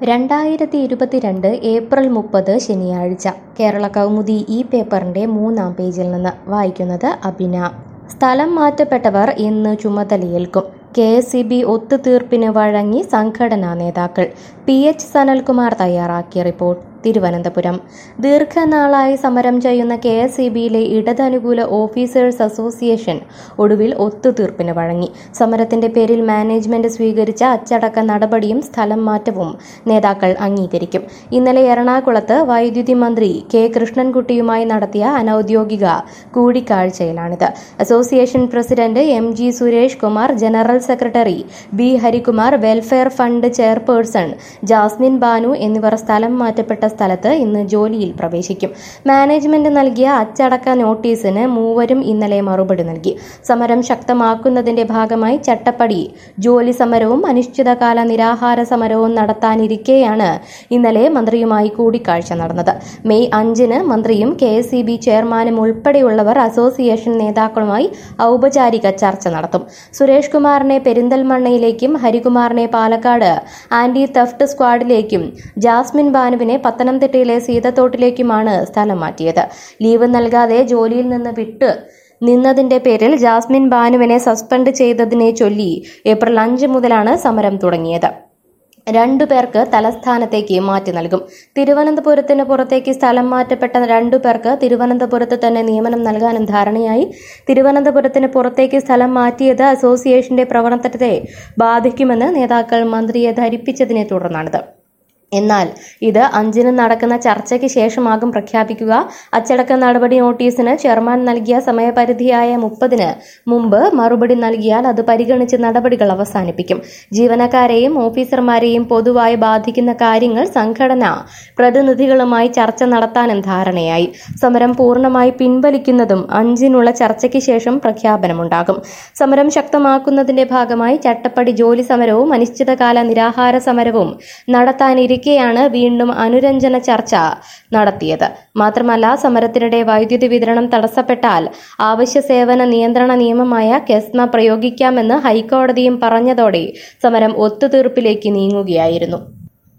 രണ്ടായിരത്തി ഇരുപത്തിരണ്ട് ഏപ്രിൽ മുപ്പത് ശനിയാഴ്ച കേരള കൗമുദി ഈ പേപ്പറിന്റെ മൂന്നാം പേജിൽ നിന്ന് വായിക്കുന്നത് അഭിന സ്ഥലം മാറ്റപ്പെട്ടവർ ഇന്ന് ചുമതലയേൽക്കും കെ എസ് ഇ ബി ഒത്തുതീർപ്പിന് വഴങ്ങി സംഘടനാ നേതാക്കൾ പി എച്ച് സനൽകുമാർ തയ്യാറാക്കിയ റിപ്പോർട്ട് തിരുവനന്തപുരം ദീർഘനാളായി സമരം ചെയ്യുന്ന കെ എസ് ഇ ബിയിലെ ഇടതനുകൂല ഓഫീസേഴ്സ് അസോസിയേഷൻ ഒടുവിൽ ഒത്തുതീർപ്പിന് വഴങ്ങി സമരത്തിന്റെ പേരിൽ മാനേജ്മെന്റ് സ്വീകരിച്ച അച്ചടക്ക നടപടിയും സ്ഥലം മാറ്റവും നേതാക്കൾ അംഗീകരിക്കും ഇന്നലെ എറണാകുളത്ത് വൈദ്യുതി മന്ത്രി കെ കൃഷ്ണൻകുട്ടിയുമായി നടത്തിയ അനൌദ്യോഗിക കൂടിക്കാഴ്ചയിലാണിത് association president M G Suresh Kumar general secretary B Harikumar welfare fund chairperson Jasmin Banu എന്നിവർ സ്ഥലം മാറ്റപ്പെട്ട സ്ഥലത്ത് ഇന്ന് ജോലിയിൽ പ്രവേശിക്കും മാനേജ്മെന്റ് നൽകിയ അച്ചടക്ക നോട്ടീസിന് മൂവരും ഇന്നലെ മറുപടി നൽകി സമരം ശക്തമാക്കുന്നതിന്റെ ഭാഗമായി ചട്ടപ്പടി ജോലി സമരവും അനിശ്ചിതകാല നിരാഹാര സമരവും നടത്താനിരിക്കെയാണ് ഇന്നലെ മന്ത്രിയുമായി കൂടിക്കാഴ്ച നടന്നത് മെയ് അഞ്ചിന് മന്ത്രിയും കെ എസ് ഇ ബി ചെയർമാനും ഉൾപ്പെടെയുള്ളവർ അസോസിയേഷൻ നേതാക്കളുമായി ഔപചാരിക ചർച്ച നടത്തും സുരേഷ് കുമാറിനെ പെരിന്തൽമണ്ണയിലേക്കും ഹരികുമാറിനെ പാലക്കാട് ആന്റി തെഫ്റ്റ് സ്ക്വാഡിലേക്കും ജാസ്മിൻ ബാനുവിനെ പത്തനംതിട്ടയിലെ സീതത്തോട്ടിലേക്കുമാണ് സ്ഥലം മാറ്റിയത് ലീവ് നൽകാതെ ജോലിയിൽ നിന്ന് വിട്ട് നിന്നതിന്റെ പേരിൽ ജാസ്മിൻ ബാനുവിനെ സസ്പെൻഡ് ചെയ്തതിനെ ചൊല്ലി ഏപ്രിൽ അഞ്ച് മുതലാണ് സമരം തുടങ്ങിയത് രണ്ടു പേർക്ക് തലസ്ഥാനത്തേക്ക് മാറ്റി നൽകും തിരുവനന്തപുരത്തിന് പുറത്തേക്ക് സ്ഥലം മാറ്റപ്പെട്ട രണ്ടു പേർക്ക് തിരുവനന്തപുരത്ത് തന്നെ നിയമനം നൽകാനും ധാരണയായി തിരുവനന്തപുരത്തിന് പുറത്തേക്ക് സ്ഥലം മാറ്റിയത് അസോസിയേഷന്റെ പ്രവർത്തനത്തെ ബാധിക്കുമെന്ന് നേതാക്കൾ മന്ത്രിയെ ധരിപ്പിച്ചതിനെ തുടർന്നാണിത് എന്നാൽ ഇത് അഞ്ചിന് നടക്കുന്ന ചർച്ചയ്ക്ക് ശേഷമാകും പ്രഖ്യാപിക്കുക അച്ചടക്ക നടപടി നോട്ടീസിന് ചെയർമാൻ നൽകിയ സമയപരിധിയായ മുപ്പതിന് മുമ്പ് മറുപടി നൽകിയാൽ അത് പരിഗണിച്ച് നടപടികൾ അവസാനിപ്പിക്കും ജീവനക്കാരെയും ഓഫീസർമാരെയും പൊതുവായി ബാധിക്കുന്ന കാര്യങ്ങൾ സംഘടന പ്രതിനിധികളുമായി ചർച്ച നടത്താനും ധാരണയായി സമരം പൂർണ്ണമായി പിൻവലിക്കുന്നതും അഞ്ചിനുള്ള ചർച്ചയ്ക്ക് ശേഷം പ്രഖ്യാപനമുണ്ടാകും സമരം ശക്തമാക്കുന്നതിന്റെ ഭാഗമായി ചട്ടപ്പടി ജോലി സമരവും അനിശ്ചിതകാല നിരാഹാര സമരവും നടത്താനിരിക്കും ഇരിക്കെയാണ് വീണ്ടും അനുരഞ്ജന ചർച്ച നടത്തിയത് മാത്രമല്ല സമരത്തിനിടെ വൈദ്യുതി വിതരണം തടസ്സപ്പെട്ടാൽ ആവശ്യ സേവന നിയന്ത്രണ നിയമമായ കെസ്മ പ്രയോഗിക്കാമെന്ന് ഹൈക്കോടതിയും പറഞ്ഞതോടെ സമരം ഒത്തുതീർപ്പിലേക്ക് നീങ്ങുകയായിരുന്നു